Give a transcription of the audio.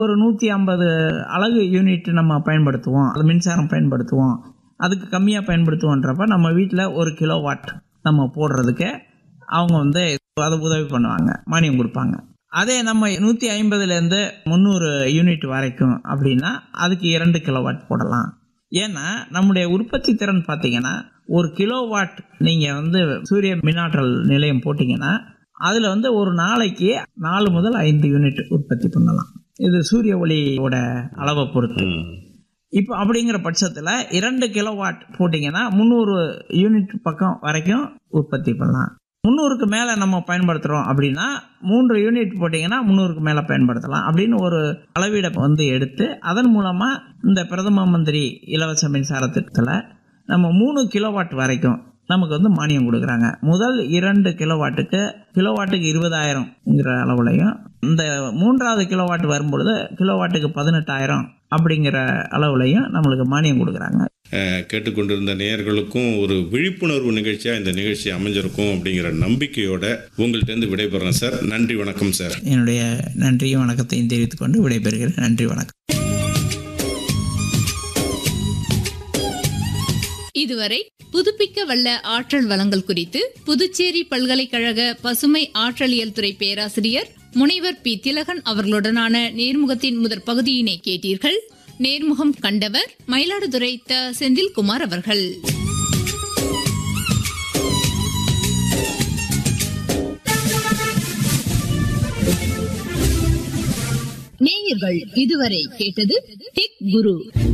ஒரு நூற்றி ஐம்பது அலகு யூனிட் நம்ம பயன்படுத்துவோம் அது மின்சாரம் பயன்படுத்துவோம் அதுக்கு கம்மியாக பயன்படுத்துவோன்றப்ப நம்ம வீட்டில் ஒரு கிலோ வாட் நம்ம போடுறதுக்கு அவங்க வந்து அதை உதவி பண்ணுவாங்க மானியம் கொடுப்பாங்க அதே நம்ம நூற்றி ஐம்பதுலேருந்து முந்நூறு யூனிட் வரைக்கும் அப்படின்னா அதுக்கு இரண்டு கிலோ வாட் போடலாம் ஏன்னா நம்முடைய உற்பத்தி திறன் பார்த்தீங்கன்னா ஒரு கிலோ வாட் நீங்கள் வந்து சூரிய மின்னாற்றல் நிலையம் போட்டிங்கன்னா அதில் வந்து ஒரு நாளைக்கு நாலு முதல் ஐந்து யூனிட் உற்பத்தி பண்ணலாம் இது சூரிய ஒளியோட அளவை பொறுத்து இப்போ அப்படிங்கிற பட்சத்தில் இரண்டு கிலோ வாட் போட்டிங்கன்னா முந்நூறு யூனிட் பக்கம் வரைக்கும் உற்பத்தி பண்ணலாம் முந்நூறுக்கு மேலே நம்ம பயன்படுத்துகிறோம் அப்படின்னா மூன்று யூனிட் போட்டிங்கன்னா முந்நூறுக்கு மேலே பயன்படுத்தலாம் அப்படின்னு ஒரு அளவீடை வந்து எடுத்து அதன் மூலமாக இந்த பிரதம மந்திரி இலவச மின்சார திட்டத்தில் நம்ம மூணு கிலோவாட் வரைக்கும் நமக்கு வந்து மானியம் கொடுக்குறாங்க முதல் இரண்டு கிலோவாட்டுக்கு கிலோவாட்டுக்கு இருபதாயிரம்ங்கிற அளவுலையும் இந்த மூன்றாவது கிலோவாட் வரும்பொழுது கிலோவாட்டுக்கு பதினெட்டாயிரம் அப்படிங்கிற அளவுலையும் நம்மளுக்கு மானியம் கொடுக்குறாங்க அஹ், கேட்டுக்கொண்டிருந்த நேயர்களுக்கும் ஒரு விழிப்புணர்வு நிகழ்ச்சியாக இந்த நிகழ்ச்சி அமைஞ்சிருக்கும் அப்படிங்கிற நம்பிக்கையோட உங்கள்கிட்ட விடைபெறேன் சார் நன்றி வணக்கம் சார் என்னுடைய நன்றியும் வணக்கத்தையும் தெரிவித்துக் கொண்டு விடைபெறுகிறேன் நன்றி வணக்கம் இதுவரை புதுப்பிக்க வல்ல ஆற்றல் வளங்கள் குறித்து புதுச்சேரி பல்கலைக்கழக பசுமை ஆற்றலியல் துறை பேராசிரியர் முனைவர் பி திலகன் அவர்களுடனான நேர்முகத்தின் முதற் பகுதியினை கேட்டீர்கள் நேர்முகம் கண்டவர் மயிலாடுதுறை த செந்தில்குமார் அவர்கள் நேயர்கள் இதுவரை கேட்டது ஹிக் குரு